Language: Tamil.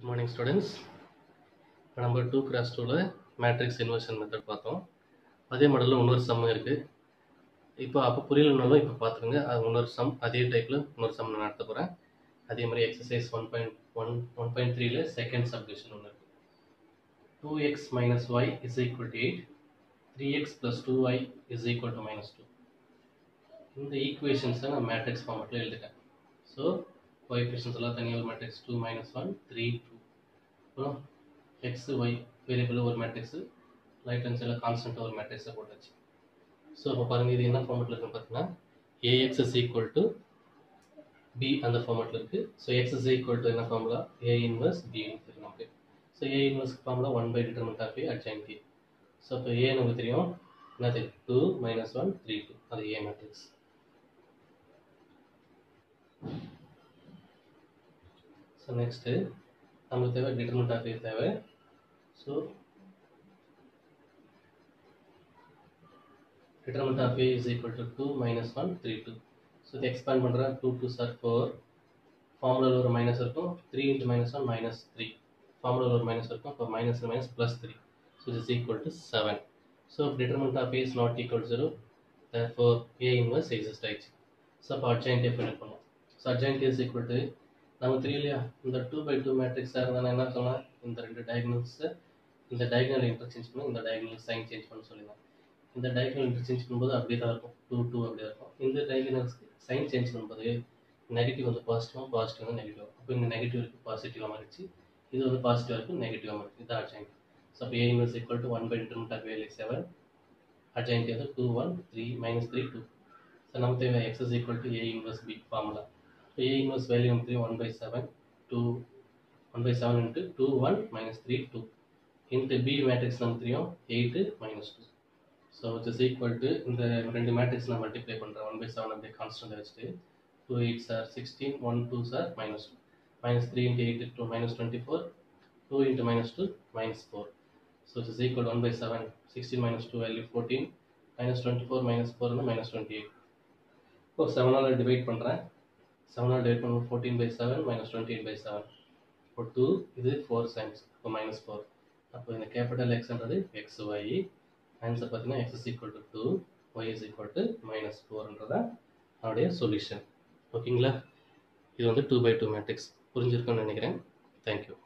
குட் மார்னிங் ஸ்டூடெண்ட்ஸ் இப்போ நம்ம டூ கிராஸ் டூவில் மேட்ரிக்ஸ் இன்வர்ஷன் மெத்தட் பார்த்தோம் அதே மாடலில் இன்னொரு சம் இருக்குது இப்போ அப்போ புரியலனாலும் இப்போ பார்த்துருங்க அது இன்னொரு சம் அதே டைப்பில் இன்னொரு சம் நான் நடத்த போகிறேன் அதே மாதிரி exercise one point one one point த்ரீல செகண்ட் சப்டிவிஷன் ஒன்று இருக்குது two x minus y is equal to eight three x plus two y is equal to minus two இந்த ஈக்குவேஷன்ஸை நான் மேட்ரிக்ஸ் ஃபார்மெட்டில் எழுதிட்டேன் ஸோ கோஎஃபிஷியன்ஸ் எல்லாம் தனியாக ஒரு matrix two minus one three two அப்புறம் எக்ஸ் ஒய் வேரியபிள் ஒரு மேட்ரிக்ஸு ரைட் ஹேண்ட் சைடில் கான்ஸ்டன்ட்டாக ஒரு மேட்ரிக்ஸை போட்டாச்சு ஸோ இப்போ பாருங்கள் இது என்ன ஃபார்மெட்டில் இருக்குன்னு பார்த்தீங்கன்னா A x is equal to B அந்த ஃபார்மெட்டில் இருக்குது so x is equal to என்ன ஃபார்முலா ஏ இன்வர்ஸ் பி இருக்கு நமக்கு so A inverse formula one by determinant of A adjoint D so இப்போ ஏ நமக்கு தெரியும் என்னது two minus one three two அது ஏ மேட்ரிக்ஸ் ஸோ நெக்ஸ்ட்டு நமக்கு தேவை டிட்டர்மெண்ட் ஆஃப் ஏ தேவை so determinant of A is equal to two minus one three two so இது எக்ஸ்பேண்ட் பண்ணுறேன் டூ டூ சார் ஃபோர் ஃபார்முலாவில் ஒரு மைனஸ் இருக்கும் three into minus one minus three ஃபார்முலாவில் ஒரு மைனஸ் இருக்கும் இப்போ minus minus plus three so is equal to seven so determinant of A is not equal zero for A inverse exist ஆயிடுச்சு ஸோ அப்போ அட்ஜாயின்ட் ஃபைனல் பண்ணுவோம் so adjoint is equal to நமக்கு தெரியலையா இந்த டூ பை டூ மேட்ரிக்ஸாக இருந்தால் என்ன சொல்லலாம் இந்த ரெண்டு டயக்னல்ஸை இந்த டயக்னல் இன்டர்சேஞ்ச் பண்ணி இந்த டயக்னல் சைன் சேஞ்ச் பண்ண சொல்லிடலாம் இந்த டயக்னல் இன்டர்சேஞ்ச் பண்ணும்போது அப்படியே தான் இருக்கும் டூ டூ அப்படியே இருக்கும் இந்த டயக்னல்ஸ்க்கு சைன் சேஞ்ச் பண்ணும்போது நெகட்டிவ் வந்து பாசிட்டிவாக பாசிட்டிவ் வந்து நெகட்டிவ் அப்போ இந்த நெகட்டிவ் இருக்குது பாசிட்டிவாக மாறிடுச்சு இது வந்து பாசிட்டிவாக இருக்குது நெகட்டிவாக மாறிடுச்சு இது அட்ஜாயின்ட் ஸோ அப்போ A inverse equal to one by determinant of A seven adjoint வந்து two one three minus three two so நமக்கு தேவை x is equal to A inverse B formula So A inverse value of 3 1 by 7 2 1 by 7 into 2 1 minus 3 2 into B matrix number 3 8 minus 2 so which is equal to இந்த ரெண்டு மேட்ரிக்ஸ் நான் மல்டிப்ளை பண்ணுறேன் ஒன் பை செவன் அப்படியே கான்ஸ்டன்ட் வச்சுட்டு two eight are sixteen one two are minus two minus three into eight two minus twenty four two into minus two minus four so it is equal one by seven sixteen minus two value fourteen minus twenty four minus ஃபோர்னு மைனஸ் டுவெண்ட்டி எயிட் இப்போ செவனால் டிவைட் பண்ணுறேன் செவனால் டிவைட் பண்ணுவோம் fourteen by seven minus twenty eight by seven இப்போ டூ இது ஃபோர் சைன்ஸ் இப்போ மைனஸ் ஃபோர் அப்போ இந்த கேபிட்டல் எக்ஸ்ன்றது எக்ஸ் ஒய் ஆன்சர் பார்த்தீங்கன்னா x is equal to two y is equal to minus ஃபோர்ன்றதான் அதோடைய சொல்யூஷன் ஓகேங்களா இது வந்து டூ பை டூ மேட்ரிக்ஸ் புரிஞ்சிருக்குன்னு நினைக்கிறேன் தேங்க்யூ